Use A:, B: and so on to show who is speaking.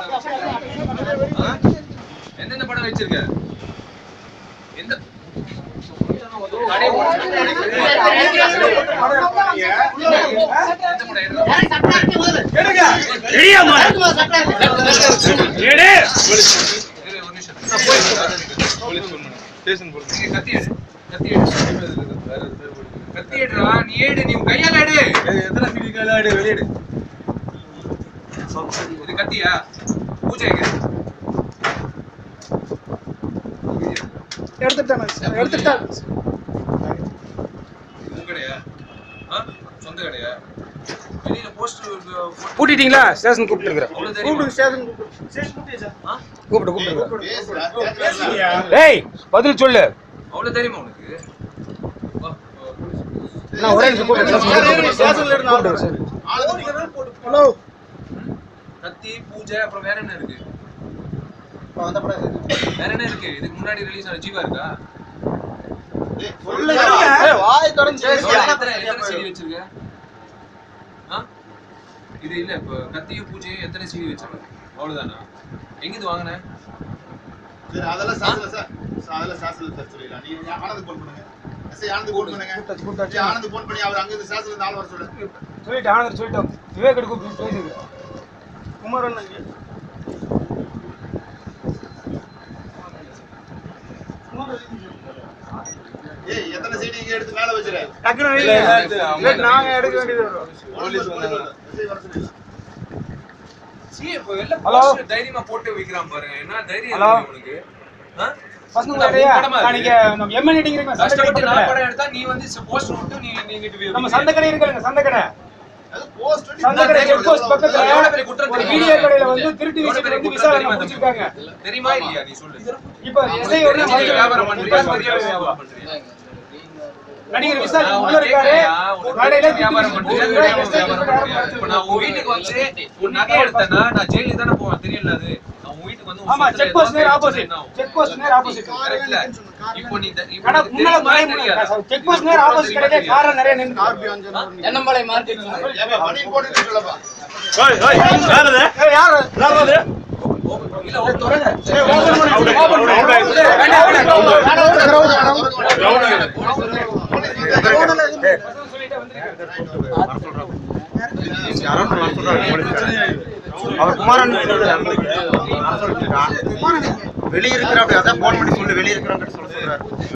A: ஆ? எந்தெந்த படம் வச்சிருக்க எந்த கடை ஓடுச்சு. எந்த படம் எடுக்க? இரு, ஒரு நிமிஷம். நீங்க கத்தி எடு. கத்தி எடு. கத்தி எடுடா, நீ எடு, நீ உன் கையால எடு. இது கத்தியா பூஜை எங்க?
B: எடுத்துட்டான்
A: இது உன் கடையா? ஆ? சொந்த கடையா? வெளியில poster போட்டு-
C: கூட்டிட்டீங்களா ஸ்டேஷன் கூப்பிட்டு இருக்கிறேன்
A: அவ்வளவு தெரியுமா? ஆ?
C: கூப்பிட்டு கூப்பிட்டு டேய் பதில் சொல்லு
A: அவ்வளவு தெரியுமா உனக்கு வா, வா.
C: நான் ஒரே நிமிஷம் கூப்பிட்டு கூப்பிட்டு
B: ஹலோ
A: கத்தி பூஜை அப்புறம் வேற என்ன இருக்கு வேற என்ன இருக்கு இதுக்கு முன்னாடி ரிலீஸ் ஆன ஜீவா இருக்கா
B: வாய் தொடர்ந்து
A: எத்தனை எத்தனை CD வச்சிருக்க ஆ? இது இல்ல இப்ப கத்தியும் பூஜையும் எத்தனை CD வச்சிருக்க அவ்வளவுதானா எங்க இது வாங்கின
D: அதெல்லாம் சாசல சார் அதெல்லாம் சாசல சார் சொல்லிடலாம் நீங்க ஆனந்த் போன் பண்ணுங்க சரி ஆனந்த் போன் பண்ணுங்க சரி, ஆனந்த் போன் பண்ணி அவர் அங்க இருந்து சாசல இருந்து ஆள் வர சொல்லுங்க
C: சொல்லிட்டு ஆனந்தர் சொல்லிட்டோம் விவேக் கூப்பிட்டு பேசுங்க
B: குமாரன்
D: ஏய் எத்தனை சீடி இங்க எடுத்து மேல வச்சிரு
B: டக்குனு வைங்க. நாங்க எடுக்க வேண்டியது வரும்
D: போலீஸ் வந்தாங்க சரி, வர சொல்லிடலாம்
A: சீ இப்ப வெளில
C: ஹலோ?
A: poster தைரியமா போட்டு வைக்கிறான் பாருங்க என்ன தைரியம்
C: ஹலோ?
A: இருக்கு உனக்கு ஆ?
C: பசங்க
A: உன்
C: நிறையா
A: படமா
C: நான்
A: இருக்கு?
C: நீங்க நம்ம எம்என் மீட்டிங் இருக்கு சந்தை கடை
A: கஷ்டப்பட்டு நான்
C: பக்கத்துல.
A: படம் எடுத்தா நீ வந்து போஸ்டர் விட்டு நீ நீங்க இது
C: நம்ம சந்தை கடை இருக்குல்ல சந்தை கடை
D: அது போஸ்ட்
C: சந்தை கடை செக் போஸ்ட் பக்கத்துல
A: எவ்வளவு பெரிய குற்றம்
C: ஒரு
A: தெரியுமா?
C: வீடியோ கடையில வந்து திருட்டு
A: எவ்வளவு
C: வீச்சு
A: பெரிய
C: வந்து
A: குற்றம்
C: விசாரணை
A: தெரியுமா
C: முடிச்சிருக்காங்க
A: தம்பி? தெரியுமா இல்லையா நீ சொல்லு
C: இப்ப எஸ்ஐ உடனே
A: தெரிஞ்சு வியாபாரம் பண்றியா
C: மறுபடியும்
A: தெரியாம வியாபாரம் பண்றியா
C: நடிகர் விசாரணை
A: நான்
C: உள்ள
A: உனக்கு
C: இருக்காரு
A: கேட்கலையா? உனக்கு
C: கடையில
A: தெரிஞ்சு வியாபாரம் பண்றியா தெரியாம வியாபாரம் பண்றியா இப்ப நான் உன் வீட்டுக்கு வந்து உன் நகை எடுத்தேன்னா நான் ஜெயிலுக்கு தானே போவேன் தெரியல அது நான் உன் வீட்டுக்கு வந்து உன்
C: ஆமா
A: சொத்துல
C: செக் போஸ்ட் நேர்
A: ஏதாவது
C: ஆப்போசிட்
A: என்ன ஆகும்?
C: செக் போஸ்ட் நேர் ஆப்போசிட்
A: Correct இல்ல? இப்போ நீ இந்த- இப்போ
C: கடை
A: உனக்கு
C: முன்னால
A: தெரியுமா
C: மறை
A: தெரியாதா?
C: செக் போஸ்ட் நேர் ஆப்போசிட் கடையில கார நிறைய நின்னு
B: எண்ணம்பாளைய மார்க்கெட்
D: ஏப்பா பண்ணி போட்டு சொல்லப்பா
B: யாரு
A: இல்ல, ஒரு திறங்க.
E: அவர் குமாரன் வெளியே இருக்கிற அப்படி அதான் போன் பண்ணி சொல்லு வெளியே இருக்கிறான்னு சொல்ல சொல்றாரு